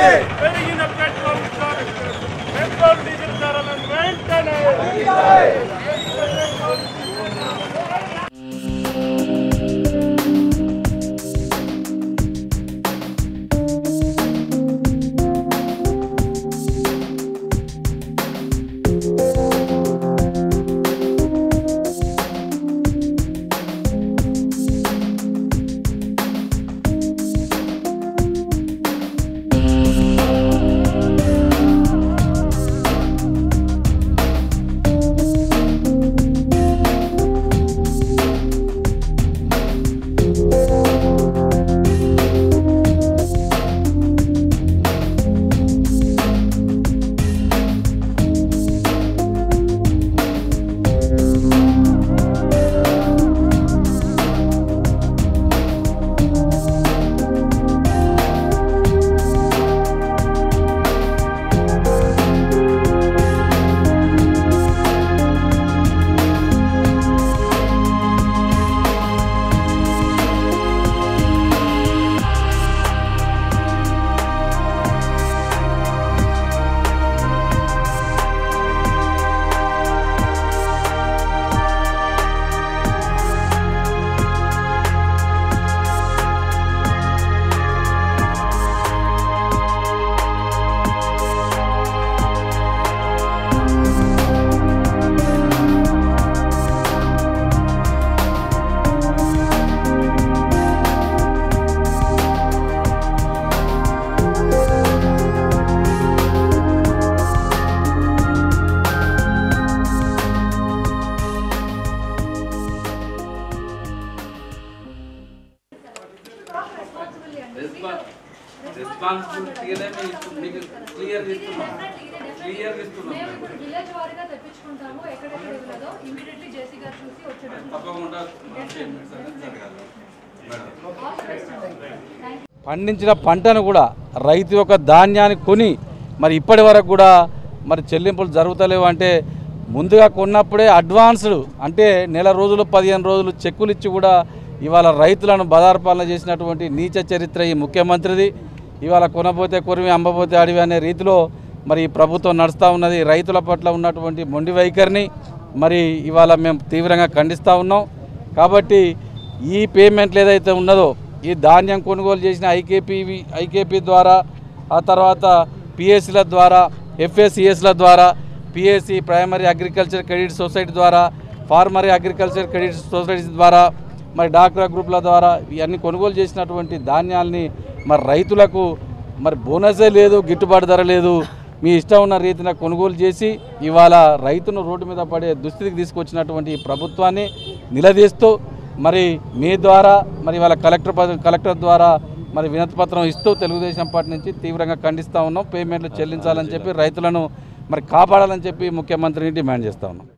పెరిగిన పెట్రోల్ ధర- petrol diesel ధరలను వెంటనే రెస్పాన్సిబిలిటీగానే మేము ఇస్తు- మీకు క్లియర్ ఇస్తున్నాం క్లియర్ ఇస్తున్నాం మేము ఇప్పుడు విలేజ్ వారీగా తెప్పించుకుంటాము ఎక్కడెక్కడ ఇవ్వలేదో ఇమీడియట్లీ జేసీ గారు చూసి వచ్చేటప్పుడు తప్పకుండా పేమెంట్స్ అనేది జరగాలి madam all the best thank you పండించిన పంటను కూడా రైతు యొక్క ధాన్యాన్ని కొని మరి ఇప్పటి వరకు కూడా మరి చెల్లింపులు జరుగుతలేవు అంటే ముందుగా కొన్నప్పుడే అడ్వాన్స్డ్ అంటే నెల రోజులు పదిహేను రోజులు చెక్కులు ఇచ్చి కూడా ఇవాళ రైతులను బదార్పాలన చేసినటువంటి నీచ చరిత్ర ఈ ముఖ్యమంత్రిది ఇవాళ కొనపోతే కొరిమి అమ్మపోతే అడివి అనే రీతిలో మరి ఈ ప్రభుత్వం నడుస్తూ ఉన్నది రైతుల పట్ల ఉన్నటువంటి మొండి వైఖరిని మరి ఇవాళ మేము తీవ్రంగా ఖండిస్తూ ఉన్నాం కాబట్టి ఈ పేమెంట్లు ఏదైతే ఉన్నదో ఈ ధాన్యం కొనుగోలు చేసిన ఐకేపీ ఐకేపీ ద్వారా ఆ తర్వాత పిఎస్సీల ద్వారా ఎఫ్ఎస్సిఎస్ల ద్వారా PSC primary agriculture credit society ద్వారా ఫార్మరీ అగ్రికల్చర్ క్రెడిట్ సొసైటీ ద్వారా మరి డాక్టర్ గ్రూపుల ద్వారా ఇవన్నీ కొనుగోలు చేసినటువంటి ధాన్యాల్ని మరి రైతులకు మరి బోనసే లేదు గిట్టుబాటు ధర లేదు మీ ఇష్టం ఉన్న రీతిన కొనుగోలు చేసి ఇవాళ రైతును రోడ్డు మీద పడే దుస్థితికి తీసుకొచ్చినటువంటి ఈ ప్రభుత్వాన్ని నిలదీస్తూ మరి మీ ద్వారా మరి ఇవాళ కలెక్టర్ పద- కలెక్టర్ ద్వారా మరి వినతి పత్రం ఇస్తూ తెలుగుదేశం పార్టీ నుంచి తీవ్రంగా ఖండిస్తూ ఉన్నాం పేమెంట్లు చెల్లించాలని చెప్పి రైతులను మరి కాపాడాలని చెప్పి ముఖ్యమంత్రిని డిమాండ్ చేస్తూ ఉన్నాం